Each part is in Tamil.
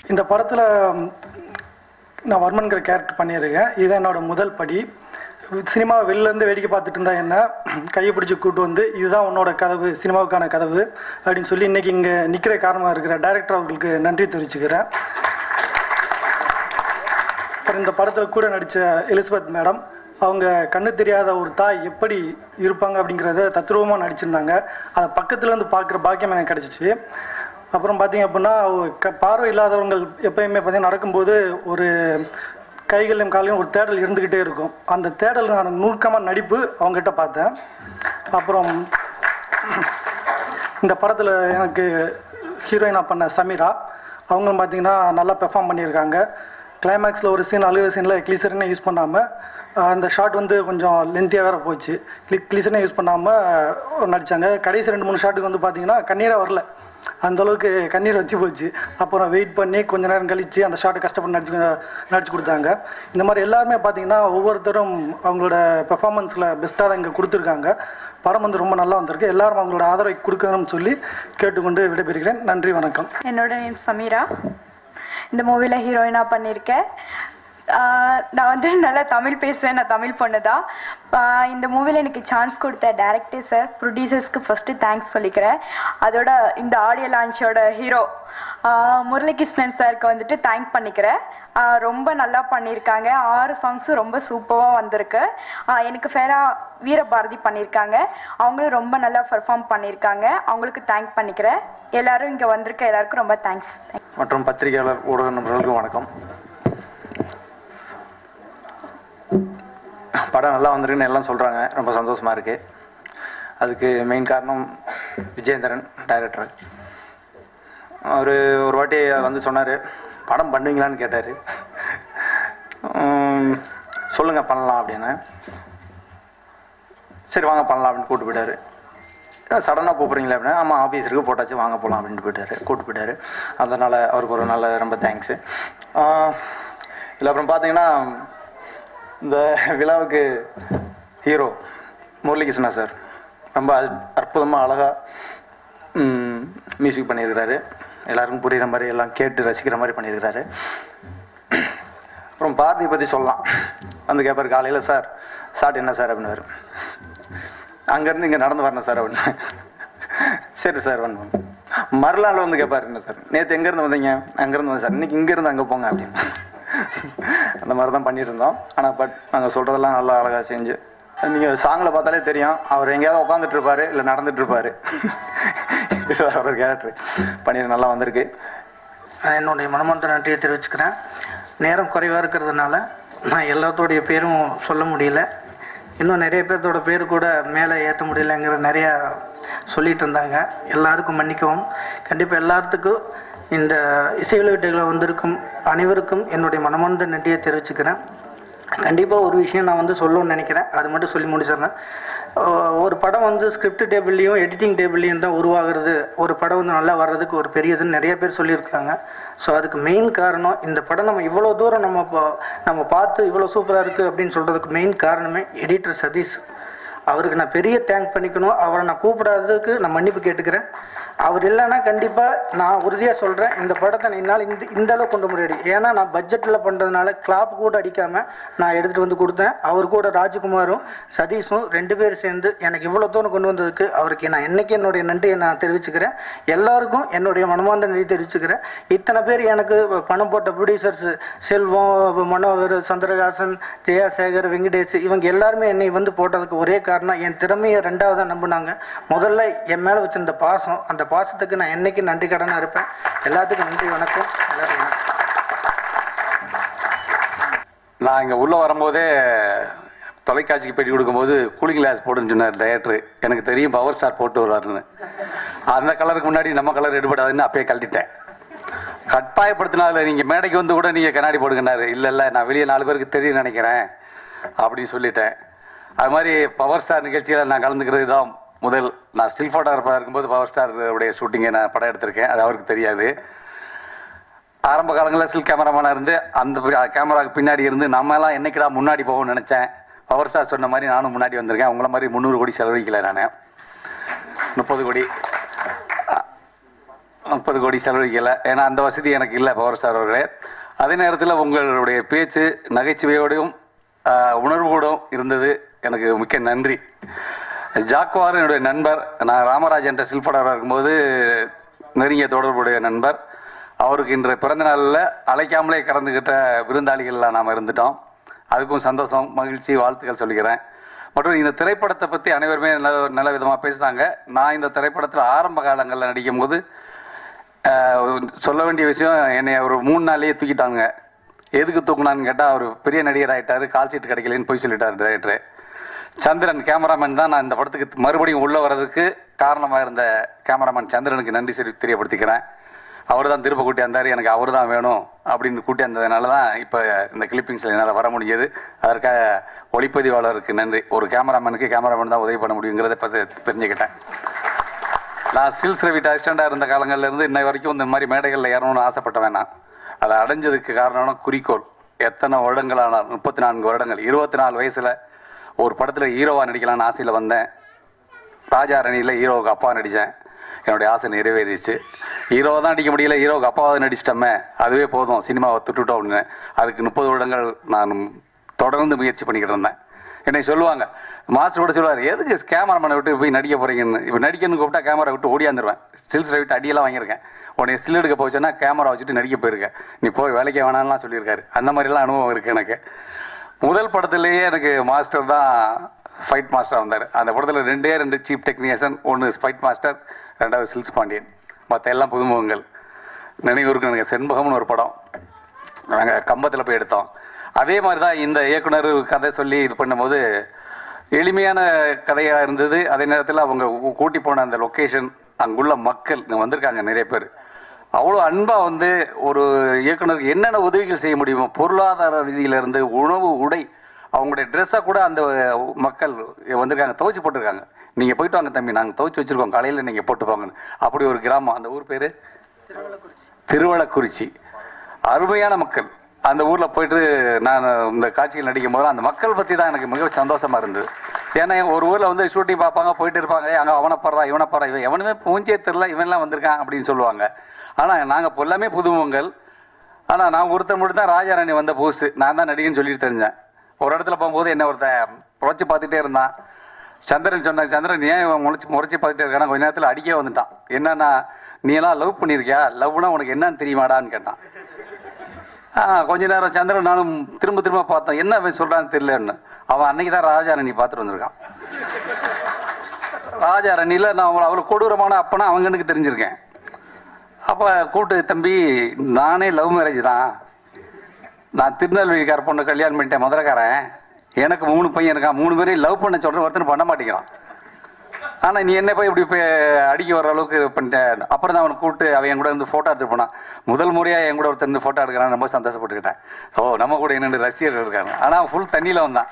இந்த படத்தில் நான் வர்மன்கிற கேரக்டர் பண்ணியிருக்கேன் இது என்னோட முதல் படி சினிமா வெளிலேருந்து வேடிக்கை பார்த்துட்டு இருந்தா என்ன கையை பிடிச்சி கூட்டு வந்து இதுதான் உன்னோட கதவு சினிமாவுக்கான கதவு அப்படின்னு சொல்லி இன்னைக்கு இங்கே நிற்கிற காரணமாக இருக்கிற டைரக்டர் அவர்களுக்கு நன்றி தெரிவிச்சுக்கிறேன் அப்புறம் இந்த படத்தில் கூட நடித்த எலிசபெத் மேடம் அவங்க கண்ணு தெரியாத ஒரு தாய் எப்படி இருப்பாங்க அப்படிங்கிறத தத்ரூபமாக நடிச்சிருந்தாங்க அதை பக்கத்துல இருந்து பார்க்குற பாக்கியம் எனக்கு கிடச்சிச்சு அப்புறம் பார்த்தீங்க அப்படின்னா ஒரு க பார்வை இல்லாதவங்க எப்பயுமே பார்த்தீங்கன்னா நடக்கும்போது ஒரு கைகளையும் காலையும் ஒரு தேடல் இருந்துக்கிட்டே இருக்கும் அந்த தேடல் நான் நுணுக்கமாக நடிப்பு அவங்ககிட்ட பார்த்தேன் அப்புறம் இந்த படத்தில் எனக்கு ஹீரோயினாக பண்ண சமீரா அவங்களும் பார்த்தீங்கன்னா நல்லா பெர்ஃபார்ம் பண்ணியிருக்காங்க கிளைமேக்ஸில் ஒரு சீன் அழுகிற சீனில் கிளிசரினே யூஸ் பண்ணாமல் அந்த ஷாட் வந்து கொஞ்சம் லென்த்தியாக வேறு போச்சு கிளி கிளிசரினே யூஸ் பண்ணாமல் நடித்தாங்க கடைசி ரெண்டு மூணு ஷாட்டுக்கு வந்து பார்த்தீங்கன்னா கண்ணீரே வரல அந்த அளவுக்கு கண்ணீர் வச்சு போச்சு அப்புறம் வெயிட் பண்ணி கொஞ்ச நேரம் கழித்து அந்த ஷாட்டை கஷ்டப்பட்டு நடிச்சு நடிச்சு கொடுத்தாங்க இந்த மாதிரி எல்லாருமே பார்த்தீங்கன்னா ஒவ்வொருத்தரும் அவங்களோட பெர்ஃபார்மன்ஸில் பெஸ்ட்டாக தான் இங்கே கொடுத்துருக்காங்க படம் வந்து ரொம்ப நல்லா வந்திருக்கு எல்லாரும் அவங்களோட ஆதரவை கொடுக்கணும்னு சொல்லி கேட்டுக்கொண்டு விடைபெறுகிறேன் நன்றி வணக்கம் என்னோட நேம் சமீரா இந்த மூவியில் ஹீரோயினாக பண்ணியிருக்கேன் ஆஹ் நான் வந்து நல்லா தமிழ் பேசுவேன் நான் தமிழ் பொண்ணு தான் ஆஹ் இந்த மூவியில் எனக்கு சான்ஸ் கொடுத்த டேரக்டர் சார் ப்ரொடியூசர்ஸ்க்கு ஃபஸ்ட்டு தேங்க்ஸ் சொல்லிக்கிறேன் அதோட இந்த ஆடியோ லான்ச்சோட ஹீரோ முரளிகிருஷ்ணன் சாருக்கு வந்துட்டு தேங்க் பண்ணிக்கிறேன் ஆஹ் ரொம்ப நல்லா பண்ணியிருக்காங்க ஆறு சாங்ஸும் ரொம்ப சூப்பராக வந்திருக்கு ஆஹ் எனக்கு ஃபேரா வீரபாரதி பண்ணியிருக்காங்க அவங்களும் ரொம்ப நல்லா பெர்ஃபார்ம் பண்ணியிருக்காங்க அவங்களுக்கு தேங்க் பண்ணிக்கிறேன் எல்லாரும் இங்கே வந்திருக்க எல்லாருக்கும் ரொம்ப தேங்க்ஸ் மற்றும் பத்திரிகையாளர் ஊடக நண்பர்களுக்கு வணக்கம் படம் நல்லா வந்திருக்குன்னு எல்லாம் சொல்கிறாங்க ரொம்ப சந்தோஷமாக இருக்குது அதுக்கு மெயின் காரணம் விஜயேந்திரன் டைரக்டர் அவர் ஒரு வாட்டி வந்து சொன்னார் படம் பண்ணுவீங்களான்னு கேட்டார் சொல்லுங்கள் பண்ணலாம் அப்படின்னு சரி வாங்க பண்ணலாம் அப்படின்னு கூப்பிட்டு போயிட்டாரு சடனாக கூப்பிட்றீங்களே அப்படின்னா ஆமாம் ஆஃபீஸ் இருக்கு போட்டாச்சு வாங்க போகலாம் அப்படின்ட்டு போயிட்டாரு கூப்பிட்டு போயிட்டாரு அதனால் அவருக்கு ஒரு நல்ல ரொம்ப தேங்க்ஸு இல்லை அப்புறம் பார்த்தீங்கன்னா இந்த விழாவுக்கு ஹீரோ முரளிகிருஷ்ணா சார் ரொம்ப அற்புதமாக அழகாக மியூசிக் பண்ணியிருக்கிறாரு எல்லாருக்கும் புரிகிற மாதிரி எல்லாம் கேட்டு ரசிக்கிற மாதிரி பண்ணியிருக்கிறாரு அப்புறம் பாரதியை பற்றி சொல்லலாம் வந்து கேட்பார் காலையில் சார் ஷார்ட் என்ன சார் அப்படின்னாரு அங்கேருந்து இங்கே நடந்து வரணும் சார் அப்படின்னு சரி சார் வந்து மறுநாள் வந்து கேட்பாரு என்ன சார் நேற்று எங்கேருந்து வந்தீங்க அங்கேருந்து வந்தேன் சார் இன்னைக்கு இங்கேருந்து அங்கே போங்க அப்படின்னு அந்த மாதிரி தான் பண்ணிட்டு இருந்தோம் ஆனால் பட் நாங்கள் சொல்கிறதெல்லாம் நல்லா அழகாக செஞ்சு நீங்கள் சாங்கில் பார்த்தாலே தெரியும் அவர் எங்கேயாவது உட்காந்துட்டு இருப்பாரு இல்லை நடந்துட்டு இருப்பாரு இது அவர் கேரக்டர் பண்ணிட்டு நல்லா வந்திருக்கு நான் என்னுடைய மனமார்ந்த நன்றியை தெரிவிச்சுக்கிறேன் நேரம் குறைவாக இருக்கிறதுனால நான் எல்லாத்தோடைய பேரும் சொல்ல முடியல இன்னும் நிறைய பேர்த்தோட பேர் கூட மேலே ஏற்ற முடியலங்கிற நிறையா சொல்லிட்டு இருந்தாங்க எல்லாருக்கும் மன்னிக்கவும் கண்டிப்பாக எல்லாத்துக்கும் இந்த இசை விளையாட்டுகளில் வந்திருக்கும் அனைவருக்கும் என்னுடைய மனமார்ந்த நன்றியை தெரிவிச்சுக்கிறேன் கண்டிப்பாக ஒரு விஷயம் நான் வந்து சொல்லணும்னு நினைக்கிறேன் அது மட்டும் சொல்லி முடிச்சிடுறேன் அஹ் ஒரு படம் வந்து ஸ்கிரிப்ட் டேபிள்லையும் எடிட்டிங் டேபிள்லையும் தான் உருவாகிறது ஒரு படம் வந்து நல்லா வர்றதுக்கு ஒரு பெரியதுன்னு நிறைய பேர் சொல்லியிருக்காங்க ஸோ அதுக்கு மெயின் காரணம் இந்த படம் நம்ம இவ்வளோ தூரம் நம்ம பா- நம்ம பார்த்து இவ்வளோ சூப்பராக இருக்குது அப்படின்னு சொல்கிறதுக்கு மெயின் காரணமே எடிட்டர் சதீஷ் அவருக்கு நான் பெரிய தேங்க் பண்ணிக்கணும் அவரை நான் கூப்பிடாததுக்கு நான் மன்னிப்பு கேட்டுக்கிறேன் அவர் இல்லைன்னா கண்டிப்பாக நான் உறுதியாக சொல்கிறேன் இந்த படத்தை நான் என்னால் இந்த இந்த அளவுக்கு கொண்டு முடியாது ஏன்னா நான் பட்ஜெட்டில் பண்ணுறதுனால கிளாப் கூட அடிக்காமல் நான் எடுத்துகிட்டு வந்து கொடுத்தேன் அவர் கூட ராஜ்குமாரும் சதீஷும் ரெண்டு பேர் சேர்ந்து எனக்கு இவ்வளோ தூரம் கொண்டு வந்ததுக்கு அவருக்கு நான் என்னைக்கு என்னுடைய நன்றியை நான் தெரிவிச்சுக்கிறேன் எல்லாருக்கும் என்னுடைய மனமார்ந்த நன்றி தெரிவிச்சுக்கிறேன் இத்தனை பேர் எனக்கு பணம் போட்ட ப்ரொடியூசர்ஸ் செல்வம் மனோகர் சந்திரகாசன் ஜெயாசேகர் வெங்கடேஷ் இவங்க எல்லாருமே என்னை வந்து போட்டதுக்கு ஒரே காரணம் என் திறமையை ரெண்டாவதாக நம்பினாங்க முதல்ல என் மேலே வச்சிருந்த பாசம் அந்த பாசத்துக்கு நான் என்னைக்கு நன்றி கடனாக இருப்பேன் எல்லாத்துக்கும் நன்றி வணக்கம் எல்லாரும் வணக்கம். நான் இங்கே உள்ளே வரும்போதே தொலைக்காட்சிக்கு பேட்டி கொடுக்கும்போது கூலிங் கிளாஸ் போடுன்னு சொன்னார் டைரக்டர் எனக்கு தெரியும் பவர் ஸ்டார் போட்டு வருவாருன்னு அந்த கலருக்கு முன்னாடி நம்ம கலர் எடுபடாதுன்னு அப்பயே கழட்டிட்டேன் கட்டாயப்படுத்தினால நீங்கள் மேடைக்கு வந்து கூட நீங்கள் கண்ணாடி போடுங்கன்னாரு இல்லை இல்லை நான் வெளியே நாலு பேருக்கு தெரியும் நினைக்கிறேன் அப்படின்னு சொல்லிட்டேன் அது மாதிரி பவர் ஸ்டார் நிகழ்ச்சியில் நான் கலந்துக்கிறது தான் முதல் நான் ஸ்டில் ஃபோட்டோகிராஃபராக இருக்கும்போது பவர் ஸ்டார் உடைய ஷூட்டிங்கை நான் படம் எடுத்திருக்கேன் அது அவருக்கு தெரியாது ஆரம்ப காலங்களில் ஸ்டில் கேமராமேனாக இருந்து அந்த பி- கேமராக்கு பின்னாடி இருந்து நம்ம எல்லாம் என்னைக்குடா முன்னாடி போவோம்னு நினச்சேன் பவர் ஸ்டார் சொன்ன மாதிரி நானும் முன்னாடி வந்திருக்கேன் உங்களை மாதிரி முந்நூறு கோடி செலவழிக்கல நான் முப்பது கோடி முப்பது கோடி செலவழிக்கலை ஏன்னா அந்த வசதி எனக்கு இல்லை பவர் ஸ்டார் அவர்களே அதே நேரத்தில் உங்களுடைய பேச்சு நகைச்சுவையோடையும் ஆஹ், உணர்வோடும் இருந்தது எனக்கு மிக்க நன்றி ஜாக்குவார் என்னுடைய நண்பர் நான் ராமராஜன் சில்படராக இருக்கும்போது நெருங்கிய தொடர்புடைய நண்பர் அவருக்கு இன்றைய பிறந்த நாளில் அழைக்காமலே கலந்துக்கிட்ட விருந்தாளிகள்லாம் நாம் இருந்துட்டோம் அதுக்கும் சந்தோஷம் மகிழ்ச்சி வாழ்த்துக்கள் சொல்லிக்கிறேன் மற்றும் இந்த திரைப்படத்தை பற்றி அனைவருமே நல்ல நல்ல விதமாக பேசினாங்க நான் இந்த திரைப்படத்தில் ஆரம்ப காலங்களில் நடிக்கும்போது ஆஹ், சொல்ல வேண்டிய விஷயம் என்னை ஒரு மூணு நாள்லயே தூக்கிட்டாங்க எதுக்கு தூக்குனான்னு கேட்டால் அவர் பெரிய நடிகர் ஆயிட்டாரு கால் சீட் கிடைக்கலன்னு போய் சொல்லிட்டார் டைரக்டர் சந்திரன் கேமராமேன் தான் நான் இந்த படத்துக்கு மறுபடியும் உள்ளே வர்றதுக்கு காரணமாக இருந்த கேமராமேன் சந்திரனுக்கு நன்றி சரி தெரியப்படுத்திக்கிறேன் அவர் தான் திரும்ப கூட்டியாந்தார் எனக்கு அவர் தான் வேணும் அப்படின்னு கூட்டியாந்ததுனால தான் இப்போ இந்த கிளிப்பிங்ஸில் என்னால் வர முடிஞ்சது அதற்காக ஒளிப்பதிவாளருக்கு நன்றி ஒரு கேமராமேனுக்கு கேமராமேன் தான் உதவி பண்ண முடியுங்கிறத பற்றி தெரிஞ்சுக்கிட்டேன் நான் ஸ்டில்ஸ் ரவிட் அசிஸ்டண்டாக இருந்த காலங்கள்ல இருந்து இன்னை வரைக்கும் இந்த மாதிரி மேடைகளில் ஏறணும்னு ஆசைப்பட்டவன் நான் அதை அடைஞ்சதுக்கு காரணம் குறிக்கோள் எத்தனை வருடங்களான முப்பத்தி நான்கு வருடங்கள் இருபத்தி நாலு வயசில் ஒரு படத்தில் ஹீரோவாக நடிக்கலாம்னு ஆசையில் வந்தேன் ராஜா ரணியில் ஹீரோவுக்கு அப்பா நடித்தேன் என்னுடைய ஆசை நிறைவேறிச்சு ஹீரோவை தான் நடிக்க முடியல ஹீரோவுக்கு அப்பாவை நடிச்சிட்டோமே அதுவே போதும் சினிமாவை துட்டுட்டோம் அப்படின்னு அதுக்கு முப்பது வருடங்கள் நான் தொடர்ந்து முயற்சி பண்ணிக்கிட்டு இருந்தேன் என்னை சொல்லுவாங்க மாஸ்டர் கூட சொல்லுவார் எதுக்கு கேமராமேனை விட்டு போய் நடிக்க போறீங்கன்னு இப்போ நடிக்கணும்னு கூப்பிட்டா கேமரா விட்டு ஓடியாந்துருவேன் ஸ்டில்ஸ் விட்டு அடியெல்லாம் வாங்கியிருக்கேன் உடனே ஸ்டில் எடுக்க போச்சுன்னா கேமரா வச்சுட்டு நடிக்க போயிருக்கேன் நீ போய் வேலைக்கு வேணாம்லாம் சொல்லியிருக்காரு அந்த மாதிரிலாம் அனுபவம் இருக்குது எனக்கு முதல் படத்துலேயே எனக்கு மாஸ்டர் தான் ஃபைட் மாஸ்டர் வந்தார் அந்த படத்தில் ரெண்டே ரெண்டு சீப் டெக்னீஷியன் ஒன்று ஃபைட் மாஸ்டர் ரெண்டாவது சில்ஸ் பாண்டியன் மற்ற எல்லாம் புதுமுகங்கள் நினைவு இருக்கு எனக்கு செண்பகம்னு ஒரு படம் நாங்கள் கம்பத்தில் போய் எடுத்தோம் அதே மாதிரி தான் இந்த இயக்குனர் கதை சொல்லி இது பண்ணும்போது எளிமையான கதையாக இருந்தது அதே நேரத்தில் அவங்க கூ- கூட்டி போன அந்த லொக்கேஷன் அங்குள்ள மக்கள் இங்கே வந்திருக்காங்க நிறைய பேர் அவ்வளோ அன்பாக வந்து ஒரு இயக்குனருக்கு என்னென்ன உதவிகள் செய்ய முடியுமோ பொருளாதார ரீதியிலிருந்து உணவு உடை அவங்களுடைய ட்ரெஸ்ஸை கூட அந்த மக்கள் வந்திருக்காங்க துவைச்சு போட்டிருக்காங்க நீங்கள் போயிட்டு வாங்க தம்பி நாங்கள் துவைச்சு வச்சுருக்கோம் காலையில் நீங்கள் போட்டு போங்கன்னு அப்படி ஒரு கிராமம் அந்த ஊர் பேர் திருவள்ளக்குறிச்சி அருமையான மக்கள் அந்த ஊரில் போயிட்டு நான் இந்த காட்சிகள் நடிக்கும் போது அந்த மக்கள் பற்றி தான் எனக்கு மிக சந்தோஷமா இருந்தது ஏன்னா ஒரு ஊரில் வந்து ஷூட்டிங் பார்ப்பாங்க போயிட்டு இருப்பாங்க அங்கே அவனை படுறா இவனை படுறா இவன் எவனுமே பூஞ்சே தெரில இவன்லாம் வந்திருக்கான் அப்படின்னு சொல்லுவாங்க ஆனால் நாங்கள் எல்லாமே புதுமுகங்கள் ஆனால் நான் ஒருத்தர் மட்டும் தான் ராஜாராணி வந்த புதுசு நான் தான் நடிகன்னு சொல்லிட்டு தெரிஞ்சேன் ஒரு இடத்துல போகும்போது என்ன ஒருத்தன் முறைச்சி பார்த்துட்டே இருந்தான் சந்திரன் சொன்னான் சந்திரன் ஏன் இவன் முளைச்சி முறைச்சி பார்த்துட்டே இருக்கானா கொஞ்ச நேரத்தில் அடிக்கவே வந்துட்டான் என்னன்னா நீ எல்லாம் லவ் பண்ணியிருக்கியா லவ்னா உனக்கு என்னன்னு தெரியுமாடான்னு கேட்டான் ஆ, கொஞ்ச நேரம் சந்திரன் நானும் திரும்ப திரும்ப பார்த்தோம் என்ன அவன் சொல்றான்னு தெரியலன்னு அவன் அன்னைக்கு தான் ராஜாரணி பார்த்துட்டு வந்திருக்கான் ராஜாரணியில் நான் அவளை அவ்வளோ கொடூரமான அப்பனா அவங்க எனக்கு தெரிஞ்சிருக்கேன் அப்போ கூட்டு தம்பி நானே லவ் மேரேஜ் தான் நான் திருநெல்வேலிக்கார பொண்ணு கல்யாணம் பண்ணிட்டேன் மதுரைக்காரன் எனக்கு மூணு பையன் இருக்கான் மூணு பேரையும் லவ் பண்ண சொல்கிறேன் ஒருத்தர் பண்ண மாட்டேங்கிறான் ஆனால் நீ என்ன போய் இப்படி போய் அடிக்க வர அளவுக்கு இது பண்ணிட்டேன் அப்புறம் தான் அவனை கூப்பிட்டு அவன் என் கூட இருந்து ஃபோட்டோ எடுத்து போனான் முதல் முறையாக என் கூட ஒருத்தர் இருந்து ஃபோட்டோ எடுக்கிறான் ரொம்ப சந்தோஷப்பட்டுக்கிட்டேன் ஓ நம்ம கூட என்னென்ன ரசிகர்கள் இருக்காங்க ஆனால் அவன் ஃபுல் தண்ணியில் வந்தான்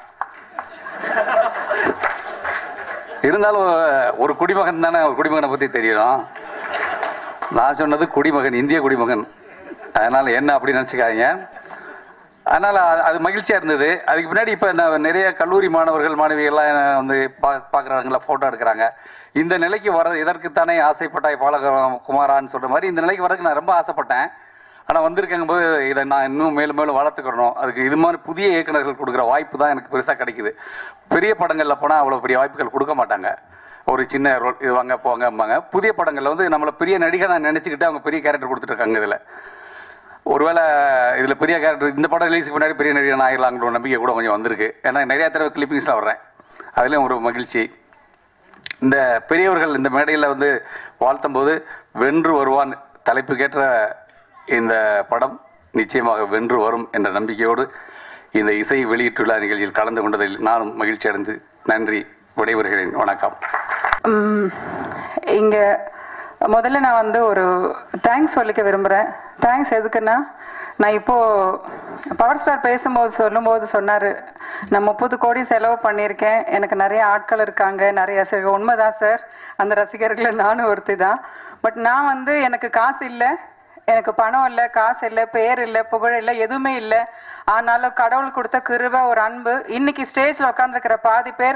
இருந்தாலும் ஒரு குடிமகன் தானே ஒரு குடிமகனை பற்றி தெரியணும் நான் சொன்னது குடிமகன் இந்திய குடிமகன் அதனால என்ன அப்படி நினச்சிக்காதீங்க அதனால் அது மகிழ்ச்சியாக இருந்தது அதுக்கு பின்னாடி இப்போ நிறைய கல்லூரி மாணவர்கள் மாணவிகள்லாம் என்னை வந்து பா பார்க்குறாங்களா ஃபோட்டோ எடுக்கிறாங்க இந்த நிலைக்கு வர இதற்குத்தானே ஆசைப்பட்டாய் பாலக குமாரான்னு சொல்கிற மாதிரி இந்த நிலைக்கு வரதுக்கு நான் ரொம்ப ஆசைப்பட்டேன் ஆனால் வந்திருக்கங்க போது இதை நான் இன்னும் மேலும் மேலும் வளர்த்துக்கிறணும் அதுக்கு இது மாதிரி புதிய இயக்குனர்கள் கொடுக்குற வாய்ப்பு தான் எனக்கு பெருசாக கிடைக்குது பெரிய படங்களில் போனால் அவ்வளோ பெரிய வாய்ப்புகள் கொடுக்க மாட்டாங்க ஒரு சின்ன ரோல் இது வாங்க போங்கம்பாங்க புதிய படங்களில் வந்து நம்மளை பெரிய நடிகை நான் நினச்சிக்கிட்டு அவங்க பெரிய கேரக்டர் கொடுத்துட்ருக்காங்க இதில் ஒருவேளை இதில் பெரிய கேரக்டர் இந்த படம் ரிலீஸுக்கு முன்னாடி பெரிய நடிகன் ஆகிடலாங்கிற ஒரு நம்பிக்கை கூட கொஞ்சம் வந்திருக்கு ஏன்னா நிறையா தடவை கிளிப்பிங்ஸில் வர்றேன் அதுலேயும் ஒரு மகிழ்ச்சி இந்த பெரியவர்கள் இந்த மேடையில் வந்து வாழ்த்தும் போது வென்று வருவான் தலைப்புக்கேற்ற இந்த படம் நிச்சயமாக வென்று வரும் என்ற நம்பிக்கையோடு இந்த இசை வெளியீட்டுள்ள நிகழ்ச்சியில் கலந்து கொண்டதில் நானும் மகிழ்ச்சி அடைந்து நன்றி விடைபெறுகிறேன் வணக்கம் ம், இங்க முதல்ல நான் வந்து ஒரு தேங்க்ஸ் சொல்லிக்க விரும்புகிறேன் தேங்க்ஸ் எதுக்குன்னா நான் இப்போ பவர் ஸ்டார் பேசும்போது சொல்லும்போது சொன்னார் நான் முப்பது கோடி செலவு பண்ணியிருக்கேன் எனக்கு நிறைய ஆட்கள் இருக்காங்க நிறைய ரசிகர்கள் உண்மைதான் சார் அந்த ரசிகர்களில் நானும் ஒருத்தி தான் பட் நான் வந்து எனக்கு காசு இல்லை எனக்கு பணம் இல்லை காசு இல்லை பேர் இல்லை புகழ் இல்லை எதுவுமே இல்லை ஆனாலும் கடவுள் கொடுத்த கிருபை ஒரு அன்பு இன்னைக்கு ஸ்டேஜில் உட்காந்துருக்கிற பாதி பேர்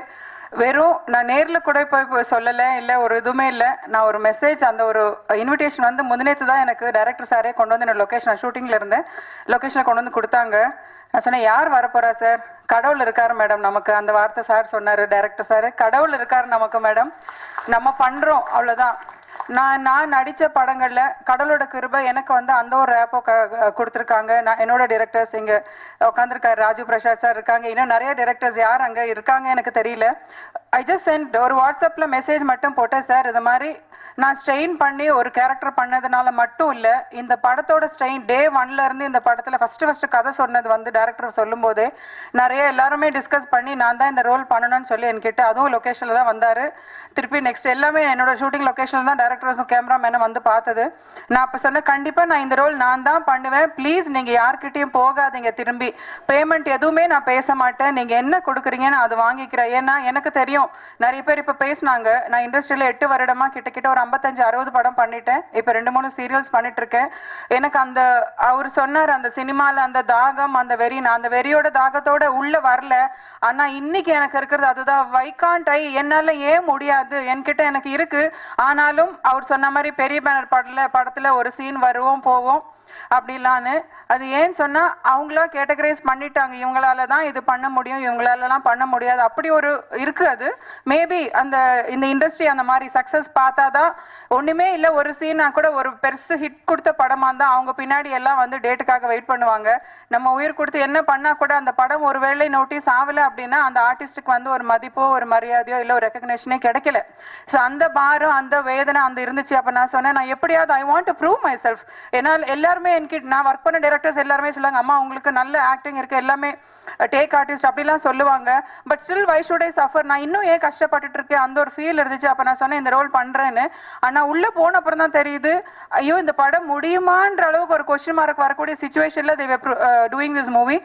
வெறும் நான் நேரில் கூட போய் போய் சொல்லலை இல்லை ஒரு இதுவுமே இல்லை நான் ஒரு மெசேஜ் அந்த ஒரு இன்விடேஷன் வந்து முந்தினேத்து தான் எனக்கு டைரக்டர் சாரே கொண்டு வந்து என்னோட லொக்கேஷன் ஷூட்டிங்கில் இருந்தேன் லொக்கேஷனில் கொண்டு வந்து கொடுத்தாங்க நான் சொன்னேன் யார் வரப்போறா சார் கடவுள் இருக்காரு மேடம் நமக்கு அந்த வார்த்தை சார் சொன்னார் டைரக்டர் சார் கடவுள் இருக்காரு நமக்கு மேடம் நம்ம பண்ணுறோம் அவ்வளோதான் நான் நான் நடித்த படங்களில் கடவுளோட கிருபை எனக்கு வந்து அந்த ஒரு ரேப்போ க கொடுத்துருக்காங்க நான் என்னோட டிரெக்டர்ஸ் இங்கே உட்காந்துருக்காரு ராஜு பிரசாத் சார் இருக்காங்க இன்னும் நிறைய டிரெக்டர்ஸ் யார் அங்கே இருக்காங்க எனக்கு தெரியல ஐ ஜஸ்ட் சென்ட் ஒரு வாட்ஸ்அப்பில் மெசேஜ் மட்டும் போட்டேன் சார் இது மாதிரி நான் ஸ்ட்ரெயின் பண்ணி ஒரு கேரக்டர் பண்ணதுனால மட்டும் இல்லை இந்த படத்தோட ஸ்ட்ரெயின் டே ஒன்ல இருந்து இந்த படத்தில் ஃபர்ஸ்ட் ஃபர்ஸ்ட் கதை சொன்னது வந்து டேரக்டர் சொல்லும்போதே நிறைய எல்லாருமே டிஸ்கஸ் பண்ணி நான் தான் இந்த ரோல் பண்ணணும்னு சொல்லி என்கிட்ட அதுவும் லொக்கேஷனில் தான் வந்தார் திருப்பி நெக்ஸ்ட் எல்லாமே என்னோட ஷூட்டிங் லொக்கேஷனில் தான் டேரக்டர்ஸும் கேமராமேனும் வந்து பார்த்தது நான் அப்போ சொன்னேன் கண்டிப்பாக நான் இந்த ரோல் நான் தான் பண்ணுவேன் ப்ளீஸ் நீங்கள் யார்கிட்டயும் போகாதீங்க திரும்பி பேமெண்ட் எதுவுமே நான் பேச மாட்டேன் நீங்கள் என்ன கொடுக்குறீங்க நான் அது வாங்கிக்கிறேன் ஏன்னா எனக்கு தெரியும் நிறைய பேர் இப்போ பேசினாங்க நான் இண்டஸ்ட்ரியில் எட்டு வருடமா கிட்டத்தட்ட ஒரு ஐம்பத்தஞ்சு அறுபது படம் பண்ணிட்டேன் இப்போ ரெண்டு மூணு சீரியல்ஸ் பண்ணிட்டு இருக்கேன் எனக்கு அந்த அவர் சொன்னார் அந்த சினிமாவில் அந்த தாகம் அந்த வெறி நான் அந்த வெறியோட தாகத்தோட உள்ள வரல ஆனா இன்னைக்கு எனக்கு இருக்கிறது அதுதான் வைகாண்ட் ஐ என்னால ஏன் முடியாது என்கிட்ட எனக்கு இருக்கு ஆனாலும் அவர் சொன்ன மாதிரி பெரிய பேனர் படல படத்துல ஒரு சீன் வருவோம் போவோம் அப்படிலான்னு அது ஏன்னு சொன்னா அவங்களா கேட்டகரைஸ் பண்ணிட்டாங்க இவங்களால தான் இது பண்ண முடியும் இவங்களாலலாம் பண்ண முடியாது அப்படி ஒரு இருக்கு அது மேபி அந்த இந்த இண்டஸ்ட்ரி அந்த மாதிரி சக்சஸ் பார்த்தாதான் ஒண்ணுமே இல்லை ஒரு சீனா கூட ஒரு பெருசு ஹிட் கொடுத்த படமா இருந்தா அவங்க பின்னாடி எல்லாம் வந்து டேட்டுக்காக வெயிட் பண்ணுவாங்க நம்ம உயிர் கொடுத்து என்ன பண்ணா கூட அந்த படம் ஒருவேளை நோட்டீஸ் ஆகல அப்படின்னா அந்த ஆர்டிஸ்டுக்கு வந்து ஒரு மதிப்போ ஒரு மரியாதையோ இல்லை ஒரு ரெக்கக்னேஷனே கிடைக்கல ஸோ அந்த பாரம் அந்த வேதனை அந்த இருந்துச்சு அப்போ நான் சொன்னேன் நான் எப்படியாவது I want to prove myself ஏன்னா எல்லாருமே என்கிட்ட நான் ஒர்க் பண்ண டேரக்டர்ஸ் எல்லாருமே சொல்லுவாங்க அம்மா உங்களுக்கு நல்ல ஆக்டிங் இருக்கு எல்லாமே டேக் ஆர்டிஸ்ட் அப்படிலாம் சொல்லுவாங்க but still why should I suffer நான் இன்னும் ஏன் கஷ்டப்பட்டுட்டு இருக்கேன் அந்த ஒரு ஃபீல் இருந்துச்சு அப்போ நான் சொன்னேன் இந்த ரோல் பண்ணுறேன்னு ஆனால் உள்ளே போன அப்புறம் தான் தெரியுது ஐயோ இந்த படம் முடியுமான்ற அளவுக்கு ஒரு கொஸ்டின் மார்க் வரக்கூடிய சுச்சுவேஷனில் தேவ் டூயிங் திஸ் மூவி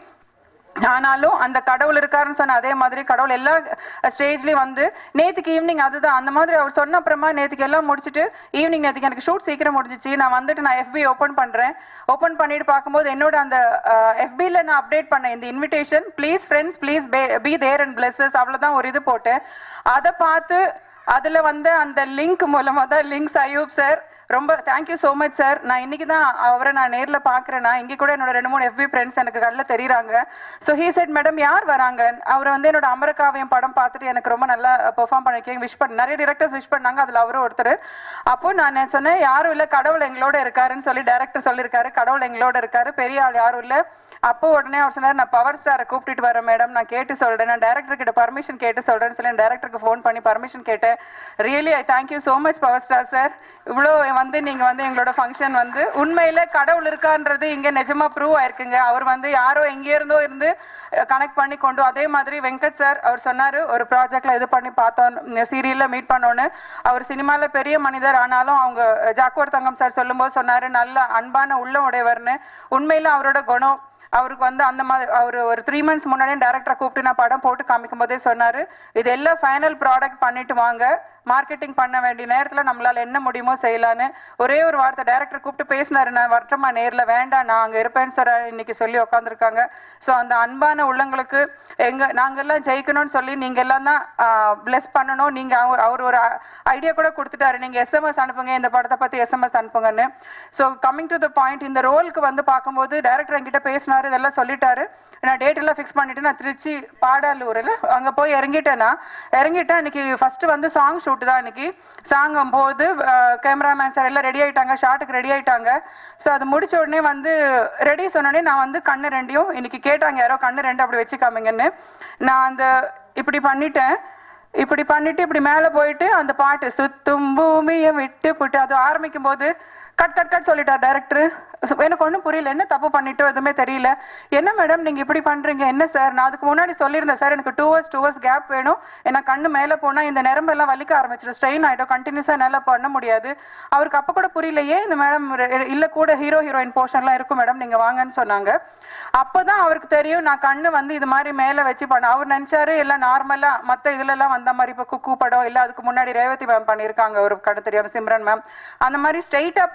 ஆனாலும் அந்த கடவுள் இருக்காருன்னு சொன்ன அதே மாதிரி கடவுள் எல்லா ஸ்டேஜ்லயும் வந்து நேத்துக்கு ஈவினிங் அதுதான் அந்த மாதிரி அவர் சொன்ன அப்புறமா நேத்துக்கு எல்லாம் முடிச்சுட்டு ஈவினிங் நேத்துக்கு எனக்கு ஷூட் சீக்கிரம் முடிஞ்சிச்சு நான் வந்துட்டு நான் எஃபி ஓப்பன் பண்றேன் ஓப்பன் பண்ணிட்டு பார்க்கும்போது என்னோட அந்த எஃபியில் நான் அப்டேட் பண்ணேன் இந்த invitation please friends please be there and blesses அவ்வளோதான் ஒரு இது போட்டேன் அதை பார்த்து அதுல வந்து அந்த லிங்க் மூலமா தான் லிங்க்ஸ் அயூப் சார் ரொம்ப தேங்க்யூ ஸோ மச் சார் நான் இன்னைக்கு தான் அவரை நான் நேரில் பார்க்குறேன்னா இங்கே கூட என்னோட ரெண்டு மூணு எஃபி ஃப்ரெண்ட்ஸ் எனக்கு கண்ணில் தெரியுறாங்க ஸோ ஹீ செட் மேடம் யார் வராங்க அவர் வந்து என்னோட அமரகாவியம் படம் பார்த்துட்டு எனக்கு ரொம்ப நல்லா பெர்ஃபார்ம் பண்ணிருக்கீங்க விஷ் பண்ண நிறைய டிரெக்டர்ஸ் விஷ் பண்ணாங்க அதில் அவரும் ஒருத்தர் அப்போ நான் சொன்னேன் யாரும் இல்லை கடவுள் எங்களோட இருக்காருன்னு சொல்லி டேரக்டர் சொல்லியிருக்காரு கடவுள் எங்களோட இருக்காரு பெரிய ஆள் யாரும் இல்லை அப்போ உடனே அவர் சொன்னார் நான் பவர் ஸ்டாரை கூப்பிட்டுட்டு வரேன் மேடம் நான் கேட்டு சொல்றேன் நான் டேரக்டர் கிட்ட பர்மிஷன் கேட்டு சொல்றேன்னு சொல்லி டேரக்டருக்கு ஃபோன் பண்ணி பர்மிஷன் கேட்டேன் really I thank you so much power star sir இவ்வளோ வந்து நீங்க வந்து எங்களோட ஃபங்க்ஷன் வந்து உண்மையில கடவுள் இருக்கான்றது இங்க நிஜமா ப்ரூவ் ஆயிருக்குங்க அவர் வந்து யாரோ எங்கே இருந்தோ இருந்து கனெக்ட் பண்ணி கொண்டு அதே மாதிரி வெங்கட் சார் அவர் சொன்னாரு ஒரு ப்ராஜெக்ட்ல இது பண்ணி பார்த்தோம் சீரியல்ல மீட் பண்ணோன்னு அவர் சினிமால பெரிய மனிதர் ஆனாலும் அவங்க ஜாக்குவர் தங்கம் சார் சொல்லும்போது சொன்னாரு நல்ல அன்பான உள்ள உடையவர்னு உண்மையில அவரோட குணம் அவருக்கு வந்து அந்த மாதிரி அவர் ஒரு த்ரீ மந்த்ஸ் முன்னாடியே டேரக்டரை கூப்பிட்டு நான் படம் போட்டு காமிக்கும் போதே சொன்னார் இது எல்லாம் ஃபைனல் ப்ராடக்ட் பண்ணிட்டு வாங்க மார்க்கெட்டிங் பண்ண வேண்டிய நேரத்தில் நம்மளால என்ன முடியுமோ செய்யலான்னு ஒரே ஒரு வார்த்தை டேரக்டர் கூப்பிட்டு பேசினாரு நான் வரட்டமா நேரில் வேண்டாம் நான் அங்கே இருப்பேன்னு சார் இன்னைக்கு சொல்லி உட்காந்துருக்காங்க ஸோ அந்த அன்பான உள்ளங்களுக்கு எங்க நாங்கெல்லாம் ஜெயிக்கணும்னு சொல்லி நீங்க எல்லாம் தான் பிளஸ் பண்ணணும் நீங்க அவர் அவர் ஒரு ஐடியா கூட கொடுத்துட்டாரு நீங்க எஸ்எம்எஸ் அனுப்புங்க இந்த படத்தை பத்தி எஸ்எம்எஸ் அனுப்புங்கன்னு so coming to the point இந்த ரோலுக்கு வந்து பார்க்கும்போது டேரக்டர் என்கிட்ட பேசினாரு இதெல்லாம் சொல்லிட்டாரு நான் டேட் எல்லாம் ஃபிக்ஸ் பண்ணிட்டு நான் திருச்சி பாடாலூரில் அங்கே போய் இறங்கிட்டேன்னா இறங்கிட்டேன் இன்னைக்கு ஃபர்ஸ்ட் வந்து சாங் ஷூட் தான் இன்னைக்கு சாங் போது கேமராமேன் சார் எல்லாம் ரெடி ஆயிட்டாங்க ஷாட்டுக்கு ரெடி ஆயிட்டாங்க ஸோ அது முடிச்ச உடனே வந்து ரெடி சொன்னோடனே நான் வந்து கண்ணு ரெண்டையும் இன்னைக்கு கேட்டாங்க யாரோ கண்ணு ரெண்டு அப்படி வச்சுக்காமீங்கன்னு நான் அந்த இப்படி பண்ணிட்டேன் இப்படி பண்ணிட்டு இப்படி மேலே போயிட்டு அந்த பாட்டு சுத்தும் பூமியை விட்டு போட்டு அது ஆரம்பிக்கும் போது கட் கட் கட் சொல்லிட்டார் டைரக்டர் எனக்கு ஒன்றும் புரியல என்ன தப்பு பண்ணிட்டோ எதுவுமே தெரியல என்ன மேடம் நீங்க இப்படி பண்றீங்க என்ன சார் நான் அதுக்கு முன்னாடி சொல்லியிருந்தேன் சார் எனக்கு two hours two hours gap வேணும் ஏன்னா கண்ணு மேலே போனா இந்த நரம்பெல்லாம் வலிக்க ஆரம்பிச்சிடும் ஸ்ட்ரெயின் ஆயிடும் கண்டினியூஸா என்னால பண்ண முடியாது அவருக்கு அப்ப கூட புரியல ஏன் இந்த மேடம் இல்ல கூட ஹீரோ ஹீரோயின் போர்ஷன்லாம் இருக்கும் மேடம் நீங்க வாங்கன்னு சொன்னாங்க அப்பதான் அவருக்கு தெரியும் நான் கண்ணு வந்து இது மாதிரி மேல வச்சு பண்ண அவர் நினைச்சாரு எல்லாம் நார்மலா மத்த இதுல எல்லாம் வந்த மாதிரி இப்ப குக்கு படம் இல்ல அதுக்கு முன்னாடி ரேவதி மேம் பண்ணிருக்காங்க ஒரு கடை தெரியாம சிம்ரன் மேம் அந்த மாதிரி ஸ்ட்ரைட்டா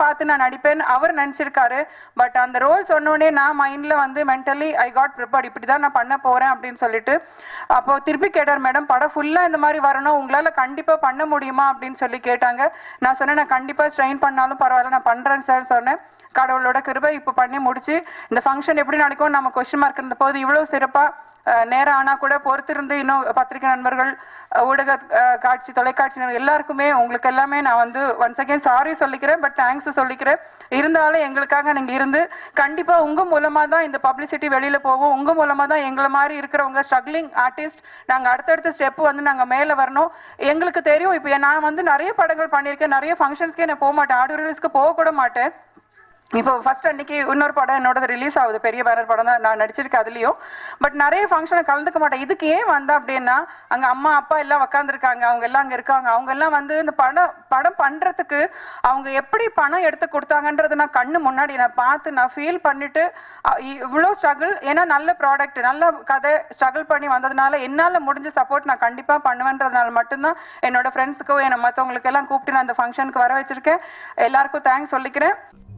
பார்த்து நான் நடிப்பேன் அவர் நினச்சிருக்காரு பட் அந்த ரோல் சொன்னோடனே நான் மைண்டில் வந்து மென்டலி ஐ காட் ப்ரிப்பேர்ட் இப்படி தான் நான் பண்ண போகிறேன் அப்படின்னு சொல்லிட்டு அப்போ திருப்பி கேட்டார் மேடம் படம் ஃபுல்லாக இந்த மாதிரி வரணும் உங்களால் கண்டிப்பாக பண்ண முடியுமா அப்படின்னு சொல்லி கேட்டாங்க நான் சொன்னேன் நான் கண்டிப்பாக ஸ்ட்ரெயின் பண்ணாலும் பரவாயில்ல நான் பண்ணுறேன் சார் சொன்னேன் கடவுளோட கிருபை இப்போ பண்ணி முடிச்சு இந்த ஃபங்க்ஷன் எப்படி நடக்கும் நம்ம கொஸ்டின் மார்க் இருந்த போது இவ்வளோ சிறப்பாக நேரம் ஆனால் கூட பொறுத்திருந்து இன்னும் பத்திரிகை நண்பர்கள் அஹ், ஊடக அஹ், காட்சி தொலைக்காட்சி எல்லாருக்குமே உங்களுக்கு எல்லாமே நான் வந்து ஒன்ஸ் அகேன் சாரி சொல்லிக்கிறேன் பட் தேங்க்ஸ் சொல்லிக்கிறேன் இருந்தாலும் எங்களுக்காக நீங்கள் இருந்து கண்டிப்பாக உங்கள் மூலமாக தான் இந்த பப்ளிசிட்டி வெளியில் போகும் உங்கள் மூலமாக தான் எங்களை மாதிரி இருக்கிறவங்க ஸ்ட்ரகிளிங் ஆர்டிஸ்ட் நாங்கள் அடுத்தடுத்த ஸ்டெப் வந்து நாங்கள் மேலே வரணும் எங்களுக்கு தெரியும் இப்போ நான் வந்து நிறைய படங்கள் பண்ணியிருக்கேன் நிறைய ஃபங்க்ஷன்ஸ்க்கே நான் போக மாட்டேன் ஆடியோ ரிலீஸ்க்கு போக கூட மாட்டேன் இப்போ ஃபர்ஸ்ட் அன்னைக்கு இன்னொரு படம் என்னோட ரிலீஸ் ஆகுது பெரிய பேனர் படம் தான் நான் நடிச்சிருக்கேன் அதுலேயும் பட் நிறைய ஃபங்க்ஷனை கலந்துக்க மாட்டேன் இதுக்கு ஏன் வந்தேன் அப்படின்னா அங்கே அம்மா அப்பா எல்லாம் உக்காந்துருக்காங்க அவங்க எல்லாம் அங்கே இருக்காங்க அவங்க எல்லாம் வந்து இந்த படம் படம் பண்ணுறதுக்கு அவங்க எப்படி பணம் எடுத்து கொடுத்தாங்கன்றது நான் கண்ணு முன்னாடி நான் பார்த்து நான் ஃபீல் பண்ணிட்டு அ- இ- இவ்வளோ ஸ்ட்ரகிள் ஏன்னா நல்ல ப்ராடக்ட் நல்ல கதை ஸ்ட்ரகிள் பண்ணி வந்ததுனால என்னால் முடிஞ்ச சப்போர்ட் நான் கண்டிப்பாக பண்ணுவேன்றதுனால மட்டும்தான் என்னோட ஃப்ரெண்ட்ஸுக்கும் என்ன மற்றவங்களுக்கு எல்லாம் கூப்பிட்டு நான் அந்த ஃபங்க்ஷனுக்கு வர வச்சிருக்கேன் எல்லாருக்கும் தேங்க்ஸ் சொல்லிக்கிறேன்